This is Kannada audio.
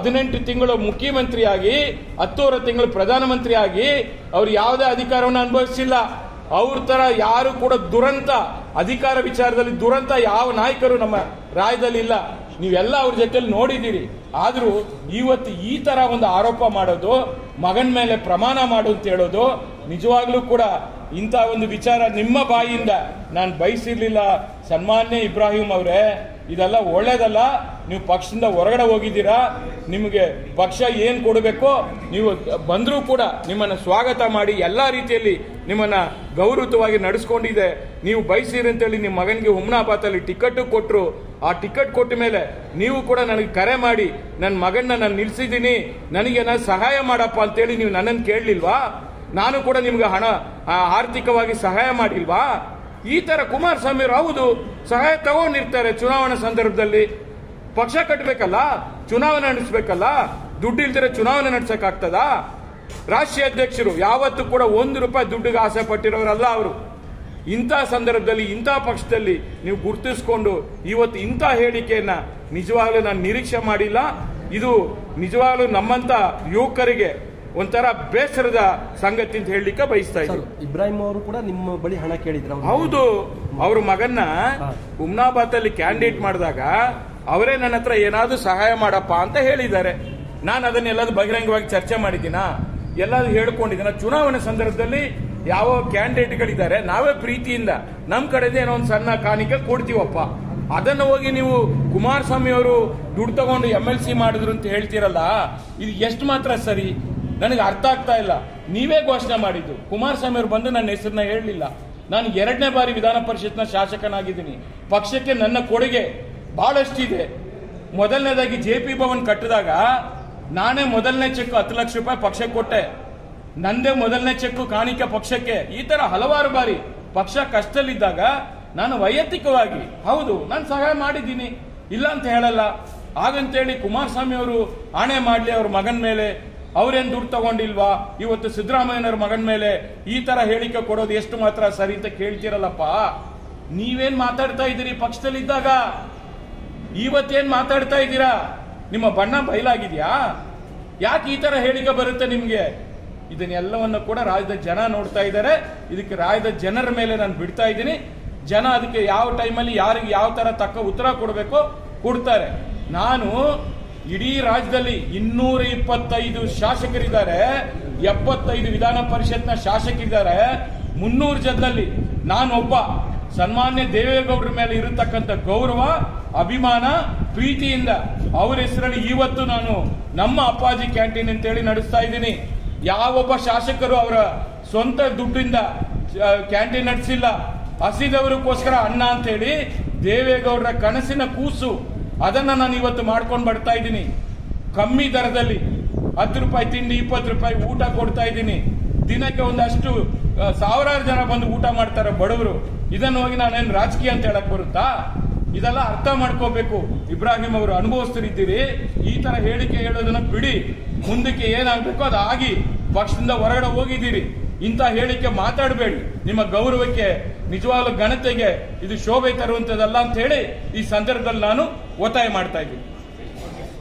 ಹದಿನೆಂಟು ತಿಂಗಳು ಮುಖ್ಯಮಂತ್ರಿಯಾಗಿ ಹತ್ತೂವರೆ ತಿಂಗಳು ಪ್ರಧಾನಮಂತ್ರಿಯಾಗಿ ಅವ್ರು ಯಾವುದೇ ಅಧಿಕಾರವನ್ನು ಅನುಭವಿಸಿಲ್ಲ ಅವ್ರ ತರ ಯಾರು ಕೂಡ ದುರಂತ ಅಧಿಕಾರ ವಿಚಾರದಲ್ಲಿ ದುರಂತ ಯಾವ ನಾಯಕರು ನಮ್ಮ ರಾಜ್ಯದಲ್ಲಿ ಇಲ್ಲ ನೀವೆಲ್ಲ ಅವ್ರ ಜೊತೆಲಿ ನೋಡಿದ್ದೀರಿ ಆದ್ರೂ ಇವತ್ತು ಈ ತರ ಒಂದು ಆರೋಪ ಮಾಡೋದು ಮಗನ ಮೇಲೆ ಪ್ರಮಾಣ ಮಾಡು ಅಂತ ಹೇಳೋದು ನಿಜವಾಗ್ಲೂ ಕೂಡ ಇಂಥ ಒಂದು ವಿಚಾರ ನಿಮ್ಮ ಬಾಯಿಯಿಂದ ನಾನು ಬಯಸಿರ್ಲಿಲ್ಲ ಸನ್ಮಾನ್ಯ ಇಬ್ರಾಹಿಂ ಅವರೇ ಇದೆಲ್ಲ ಒಳ್ಳೇದಲ್ಲ ನೀವು ಪಕ್ಷದಿಂದ ಹೊರಗಡೆ ಹೋಗಿದ್ದೀರಾ ನಿಮಗೆ ಪಕ್ಷ ಏನ್ ಕೊಡಬೇಕೋ ನೀವು ಬಂದರೂ ಕೂಡ ನಿಮ್ಮನ್ನ ಸ್ವಾಗತ ಮಾಡಿ ಎಲ್ಲಾ ರೀತಿಯಲ್ಲಿ ನಿಮ್ಮನ್ನ ಗೌರವವಾಗಿ ನಡೆಸ್ಕೊಂಡಿದೆ ನೀವು ಬಯಸಿರಿ ಅಂತೇಳಿ ನಿಮ್ಮ ಮಗನಿಗೆ ಹುಮ್ನಾಬಾತಲ್ಲಿ ಟಿಕೆಟ್ ಕೊಟ್ಟರು ಆ ಟಿಕೆಟ್ ಕೊಟ್ಟ ಮೇಲೆ ನೀವು ಕೂಡ ನನಗೆ ಕರೆ ಮಾಡಿ ನನ್ನ ಮಗನ್ನ ನಾನು ನಿಲ್ಸಿದ್ದೀನಿ ನನಗೆ ನಾನು ಸಹಾಯ ಮಾಡಪ್ಪ ಅಂತೇಳಿ ನೀವು ನನ್ನನ್ನು ಕೇಳಲಿಲ್ವಾ ನಾನು ಕೂಡ ನಿಮ್ಗೆ ಹಣ ಆ, ಆರ್ಥಿಕವಾಗಿ ಸಹಾಯ ಮಾಡಿಲ್ವಾ ಈ ತರ ಕುಮಾರಸ್ವಾಮಿ ಅವರು ಹೌದು ಸಹಾಯ ತಗೊಂಡಿರ್ತಾರೆ ಚುನಾವಣಾ ಸಂದರ್ಭದಲ್ಲಿ ಪಕ್ಷ ಕಟ್ಟಬೇಕಲ್ಲ ಚುನಾವಣೆ ನಡೆಸಬೇಕಲ್ಲ ದುಡ್ಡು ಇಲ್ದಿರ ಚುನಾವಣೆ ನಡೆಸಕ್ಕಾಗ್ತದಾ ರಾಷ್ಟ್ರೀಯ ಅಧ್ಯಕ್ಷರು ಯಾವತ್ತೂ ಕೂಡ ಒಂದು ರೂಪಾಯಿ ದುಡ್ಡಿಗೆ ಆಸೆ ಪಟ್ಟಿರೋರಲ್ಲ ಅವರು ಇಂಥ ಸಂದರ್ಭದಲ್ಲಿ ಇಂಥ ಪಕ್ಷದಲ್ಲಿ ನೀವು ಗುರುತಿಸ್ಕೊಂಡು ಇವತ್ತು ಇಂಥ ಹೇಳಿಕೆಯನ್ನ ನಿಜವಾಗ್ಲೂ ನಾನು ನಿರೀಕ್ಷೆ ಮಾಡಿಲ್ಲ ಇದು ನಿಜವಾಗ್ಲೂ ನಮ್ಮಂತ ಯುವಕರಿಗೆ ಒಂಥರ ಬೇಸರದ ಸಂಗತಿ ಅಂತ ಹೇಳಲಿಕ್ಕೆ ಬಯಸ್ತಾ ಸರ್ ಇದ್ದೀನಿ ಇಬ್ರಾಹಿಂ ಅವರು ಕೂಡ ನಿಮ್ಮ ಬಳಿ ಹಣ ಕೇಳಿದ್ರು ಅವ್ರು. ಹೌದು ಅವ್ರ ಮಗನ್ನ ಹಾ. ಹುಮ್ನಾಬಾದ್ ಅಲ್ಲಿ ಕ್ಯಾಂಡಿಡೇಟ್ ಮಾಡಿದಾಗ ಅವರೇ ನನ್ನ ಹತ್ರ ಏನಾದ್ರೂ ಸಹಾಯ ಮಾಡಪ್ಪ ಅಂತ ಹೇಳಿದ್ದಾರೆ ನಾನು ಅದನ್ನೆಲ್ಲದು ಬಹಿರಂಗವಾಗಿ ಚರ್ಚೆ ಮಾಡಿದ್ದೀನಾ ಎಲ್ಲಾದ್ರೂ ಹೇಳ್ಕೊಂಡಿದ್ದೀನ ಚುನಾವಣೆ ಸಂದರ್ಭದಲ್ಲಿ ಯಾವ ಕ್ಯಾಂಡಿಡೇಟ್ಗಳಿದ್ದಾರೆ ನಾವೇ ಪ್ರೀತಿಯಿಂದ ನಮ್ ಕಡೆಯಿಂದ ಏನೋ ಒಂದು ಸಣ್ಣ ಕಾಣಿಕೆ ಕೊಡ್ತೀವಪ್ಪ ಅದನ್ನ ಹೋಗಿ ನೀವು ಕುಮಾರಸ್ವಾಮಿ ಅವರು ದುಡ್ಡು ತಗೊಂಡು ಎಂ ಎಲ್ ಸಿ ಮಾಡಿದ್ರು ಅಂತ ಹೇಳ್ತೀರಲ್ಲ ಇದು ಎಷ್ಟು ಮಾತ್ರ ಸರಿ ನನಗೆ ಅರ್ಥ ಆಗ್ತಾ ಇಲ್ಲ ನೀವೇ ಘೋಷಣೆ ಮಾಡಿದ್ದು ಕುಮಾರಸ್ವಾಮಿ ಅವರು ಬಂದು ನನ್ನ ಹೆಸರನ್ನ ಹೇಳಲಿಲ್ಲ ನಾನು ಎರಡನೇ ಬಾರಿ ವಿಧಾನ ಪರಿಷತ್ನ ಶಾಸಕನಾಗಿದ್ದೀನಿ ಪಕ್ಷಕ್ಕೆ ನನ್ನ ಕೊಡುಗೆ ಬಹಳಷ್ಟಿದೆ ಮೊದಲನೇದಾಗಿ ಜೆ ಪಿ ಭವನ್ ಕಟ್ಟಿದಾಗ ನಾನೇ ಮೊದಲನೇ ಚೆಕ್ ಹತ್ತು ಲಕ್ಷ ರೂಪಾಯಿ ಪಕ್ಷಕ್ಕೆ ಕೊಟ್ಟೆ ನಂದೇ ಮೊದಲನೇ ಚೆಕ್ ಕಾಣಿಕೆ ಪಕ್ಷಕ್ಕೆ ಈ ತರ ಹಲವಾರು ಬಾರಿ ಪಕ್ಷ ಕಷ್ಟದಲ್ಲಿದ್ದಾಗ ನಾನು ವೈಯಕ್ತಿಕವಾಗಿ ಹೌದು ನಾನು ಸಹಾಯ ಮಾಡಿದ್ದೀನಿ ಇಲ್ಲ ಅಂತ ಹೇಳಲ್ಲ ಹಾಗಂತೇಳಿ ಕುಮಾರಸ್ವಾಮಿ ಅವರು ಆಣೆ ಮಾಡ್ಲಿ ಅವ್ರ ಮಗನ ಮೇಲೆ ಅವ್ರೇನ್ ದುಡ್ಡು ತಗೊಂಡಿಲ್ವಾ ಇವತ್ತು ಸಿದ್ದರಾಮಯ್ಯನವ್ರ ಮಗನ ಮೇಲೆ ಈ ತರ ಹೇಳಿಕೆ ಕೊಡೋದು ಎಷ್ಟು ಮಾತ್ರ ಸರಿ ಅಂತ ಕೇಳ್ತಿರಲ್ಲಪ್ಪ ನೀವೇನ್ ಮಾತಾಡ್ತಾ ಇದ್ದೀರಿ ಪಕ್ಷದಲ್ಲಿದ್ದಾಗ ಇವತ್ತೇನ್ ಮಾತಾಡ್ತಾ ಇದ್ದೀರಾ ನಿಮ್ಮ ಬಣ್ಣ ಬಯಲಾಗಿದ್ಯಾ ಯಾಕೆ ಈ ತರ ಹೇಳಿಕೆ ಬರುತ್ತೆ ನಿಮ್ಗೆ ಇದನ್ನೆಲ್ಲವನ್ನು ಕೂಡ ರಾಜ್ಯದ ಜನ ನೋಡ್ತಾ ಇದ್ದಾರೆ ಇದಕ್ಕೆ ರಾಜ್ಯದ ಜನರ ಮೇಲೆ ನಾನು ಬಿಡ್ತಾ ಇದ್ದೀನಿ ಜನ ಅದಕ್ಕೆ ಯಾವ ಟೈಮಲ್ಲಿ ಯಾರಿಗೆ ಯಾವ ತರ ತಕ್ಕ ಉತ್ತರ ಕೊಡಬೇಕೋ ಕೊಡ್ತಾರೆ ನಾನು ಇಡೀ ರಾಜ್ಯದಲ್ಲಿ ಇನ್ನೂರ ಇಪ್ಪತ್ತೈದು ಶಾಸಕರಿದ್ದಾರೆ ಎಪ್ಪತ್ತೈದು ವಿಧಾನ ಪರಿಷತ್ನ ಶಾಸಕರಿದ್ದಾರೆ ಮುನ್ನೂರು ಜನದಲ್ಲಿ ನಾನೊಬ್ಬ ಸನ್ಮಾನ್ಯ ದೇವೇಗೌಡರ ಮೇಲೆ ಇರತಕ್ಕಂಥ ಗೌರವ ಅಭಿಮಾನ ಪ್ರೀತಿಯಿಂದ ಅವರ ಹೆಸರಲ್ಲಿ ಇವತ್ತು ನಾನು ನಮ್ಮ ಅಪ್ಪಾಜಿ ಕ್ಯಾಂಟೀನ್ ಅಂತೇಳಿ ನಡೆಸ್ತಾ ಇದ್ದೀನಿ ಯಾವೊಬ್ಬ ಶಾಸಕರು ಅವರ ಸ್ವಂತ ದುಡ್ಡಿಂದ ಆ, ಕ್ಯಾಂಟೀನ್ ನಡೆಸಿಲ್ಲ ಹಸಿದವರಿಗೋಸ್ಕರ ಅನ್ನ ಅಂತೇಳಿ ದೇವೇಗೌಡರ ಕನಸಿನ ಕೂಸು ಅದನ್ನ ನಾನು ಇವತ್ತು ಮಾಡ್ಕೊಂಡು ಬರ್ತಾ ಇದ್ದೀನಿ ಕಮ್ಮಿ ದರದಲ್ಲಿ ಹತ್ತು ರೂಪಾಯಿ ತಿಂಡಿ ಇಪ್ಪತ್ತು ರೂಪಾಯಿ ಊಟ ಕೊಡ್ತಾ ಇದ್ದೀನಿ ದಿನಕ್ಕೆ ಒಂದಷ್ಟು ಆ, ಸಾವಿರಾರು ಜನ ಬಂದು ಊಟ ಮಾಡ್ತಾರೆ ಬಡವರು ಇದನ್ನು ಹೋಗಿ ನಾನೇನು ರಾಜಕೀಯ ಅಂತ ಹೇಳಕ್ ಬರುತ್ತಾ ಇದೆಲ್ಲ ಅರ್ಥ ಮಾಡ್ಕೋಬೇಕು ಇಬ್ರಾಹಿಂ ಅವರು ಅನುಭವಿಸ್ತಿದ್ದೀರಿ ಈ ತರ ಹೇಳಿಕೆ ಹೇಳೋದನ್ನ ಬಿಡಿ ಮುಂದಕ್ಕೆ ಏನಾಗಬೇಕು ಅದು ಆಗಿ ಪಕ್ಷದಿಂದ ಹೊರಗಡೆ ಹೋಗಿದ್ದೀರಿ ಇಂಥ ಹೇಳಿಕೆ ಮಾತಾಡಬೇಡಿ ನಿಮ್ಮ ಗೌರವಕ್ಕೆ ನಿಜವಾಗ್ಲೂ ಘನತೆಗೆ ಇದು ಶೋಭೆ ತರುವಂತದಲ್ಲ ಅಂತ ಹೇಳಿ ಈ ಸಂದರ್ಭದಲ್ಲಿ ನಾನು ಒತ್ತಾಯ ಮಾಡ್ತಾ ಇದ್ದೀನಿ